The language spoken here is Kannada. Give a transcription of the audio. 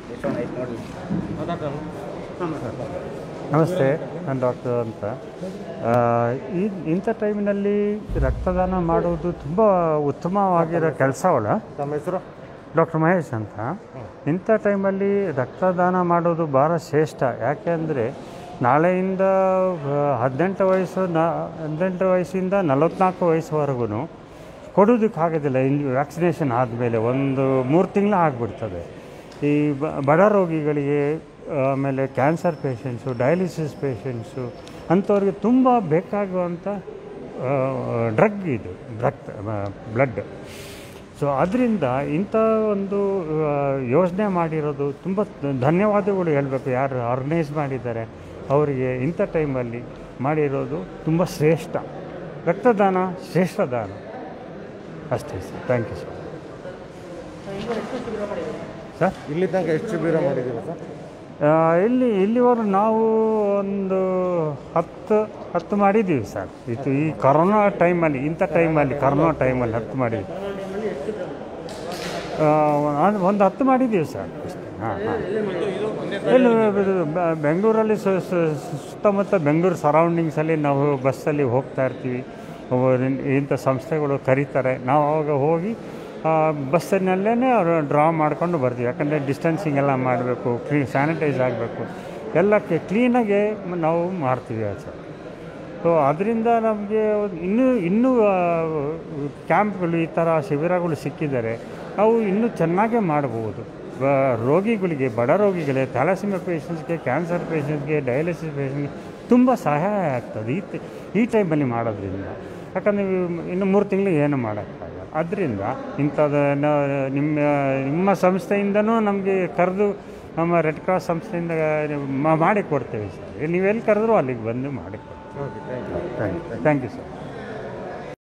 ಎಷ್ಟೊಂದು ಐತೆ ನೋಡಿ ನಮಸ್ತೆ ನಾನು ಡಾಕ್ಟರ್ ಅಂತ ಆ, ಈ ಇಂಥ ಟೈಮಿನಲ್ಲಿ ರಕ್ತದಾನ ಮಾಡುವುದು ತುಂಬ ಉತ್ತಮವಾಗಿರೋ ಕೆಲಸವಲ್ಲ ನಮ್ಮ ಹೆಸರು ಡಾಕ್ಟರ್ ಮಹೇಶ್ ಅಂತ ಇಂಥ ಟೈಮಲ್ಲಿ ರಕ್ತದಾನ ಮಾಡೋದು ಭಾಳ ಶ್ರೇಷ್ಠ ಯಾಕೆಂದರೆ ನಾಳೆಯಿಂದ ಆ, ಹದಿನೆಂಟು ವಯಸ್ಸು ನ ಹದಿನೆಂಟು ವಯಸ್ಸಿಂದ ನಲವತ್ತ್ನಾಲ್ಕು ವಯಸ್ಸುವರೆಗೂ ಕೊಡೋದಕ್ಕಾಗೋದಿಲ್ಲ ಇಲ್ಲಿ ವ್ಯಾಕ್ಸಿನೇಷನ್ ಆದಮೇಲೆ ಒಂದು ಮೂರು ತಿಂಗಳು ಆಗಿಬಿಡ್ತದೆ ಈ ಬ- ಬಡ ರೋಗಿಗಳಿಗೆ ಆಮೇಲೆ ಕ್ಯಾನ್ಸರ್ ಪೇಷಂಟ್ಸು ಡಯಾಲಿಸಿಸ್ ಪೇಷಂಟ್ಸು ಅಂಥವ್ರಿಗೆ ತುಂಬ ಬೇಕಾಗುವಂಥ ಡ್ರಗ್ ಇದು ರಕ್ತ ಬ್ಲಡ್ ಸೊ ಅದರಿಂದ ಇಂಥ ಒಂದು ಆ, ಯೋಜನೆ ಮಾಡಿರೋದು ತುಂಬ ಧನ್ಯವಾದಗಳು ಹೇಳಬೇಕು ಯಾರು ಆರ್ಗನೈಸ್ ಮಾಡಿದ್ದಾರೆ ಅವರಿಗೆ ಇಂಥ ಟೈಮಲ್ಲಿ ಮಾಡಿರೋದು ತುಂಬ ಶ್ರೇಷ್ಠ ರಕ್ತದಾನ ಶ್ರೇಷ್ಠ ದಾನ ಅಷ್ಟೇ sir thank you sir sir ಇಲ್ಲಿ ತನಕ ಎಷ್ಟು ಶಿಬಿರ ಮಾಡಿದ್ದೀರಾ ಸರ್ ಆ, ಇಲ್ಲಿ ಇಲ್ಲಿವರೆಗೂ ನಾವು ಒಂದು ಹತ್ತು ಹತ್ತು ಮಾಡಿದ್ದೀವಿ ಸರ್ ಇದು ಈ ಕೊರೋನಾ ಟೈಮಲ್ಲಿ ಇಂಥ ಟೈಮಲ್ಲಿ ಕೊರೋನಾ ಟೈಮಲ್ಲಿ ಹತ್ತು ಮಾಡಿದ್ವಿ ಆ, ಒಂದು- ಒಂದು ಹತ್ತು ಮಾಡಿದ್ದೀವಿ ಸರ್ ಹಾಂ ಹಾಂ ಇಲ್ಲಿ ಇದು ಬೆ- ಬೆಂಗಳೂರಲ್ಲಿ ಸು- ಸು- ಸುತ್ತಮುತ್ತ ಬೆಂಗಳೂರು ಸರೌಂಡಿಂಗ್ಸಲ್ಲಿ ನಾವು ಬಸ್ಸಲ್ಲಿ ಹೋಗ್ತಾ ಇರ್ತೀವಿ ಅವು ಇಂಥ ಸಂಸ್ಥೆಗಳು ಕರೀತಾರೆ ನಾವು ಅವಾಗ ಹೋಗಿ ಆ, ಬಸ್ಸಿನಲ್ಲೇ ಅವರು ಡ್ರಾ ಮಾಡ್ಕೊಂಡು ಬರ್ತೀವಿ ಯಾಕಂದರೆ ಡಿಸ್ಟೆನ್ಸಿಂಗ್ ಎಲ್ಲ ಮಾಡಬೇಕು ಕ್ಲೀ ಸ್ಯಾನಿಟೈಸ್ ಆಗಬೇಕು ಎಲ್ಲ ಕ್ಲೀನಾಗೆ ನಾವು ಮಾಡ್ತೀವಿ ಸರ್ ಸೊ ಅದರಿಂದ ನಮಗೆ ಇನ್ನೂ ಇನ್ನೂ ಕ್ಯಾಂಪ್ಗಳು ಈ ಥರ ಶಿಬಿರಗಳು ಸಿಕ್ಕಿದರೆ ನಾವು ಇನ್ನೂ ಚೆನ್ನಾಗೇ ಮಾಡ್ಬೋದು ಬ- ರೋಗಿಗಳಿಗೆ ಬಡ ರೋಗಿಗಳಿಗೆ ಥ್ಯಾಲಸಿಮಿಯಾ ಪೇಷಂಟ್ಸ್ಗೆ ಕ್ಯಾನ್ಸರ್ ಪೇಷಂಟ್ಸ್ಗೆ ಡಯಾಲಿಸಿಸ್ ಪೇಷಂಟ್ಗೆ ತುಂಬ ಸಹಾಯ ಆಗ್ತದೆ ಈ ತಿ- ಈ ಟೈಮಲ್ಲಿ ಮಾಡೋದ್ರಿಂದ ಯಾಕಂದರೆ ಇನ್ನು ಮೂರು ತಿಂಗಳು ಏನು ಮಾಡೋಕ್ಕಾಗಲ್ಲ ಅದರಿಂದ ಇಂಥದ್ದನ್ನು ನಿಮ್ಮ ನಿಮ್ಮ ಸಂಸ್ಥೆಯಿಂದನೂ ನಮಗೆ ಕರೆದು ನಮ್ಮ ರೆಡ್ ಕ್ರಾಸ್ ಸಂಸ್ಥೆಯಿಂದ ಮ- ಮಾಡಿ ಕೊಡ್ತೇವೆ ಸರ್ ನೀವೆಲ್ಲಿ ಕರೆದ್ರೂ ಅಲ್ಲಿಗೆ ಬಂದು ಮಾಡಿ ಕೊಡ್ತೀವಿ okay thank you thank you thank you sir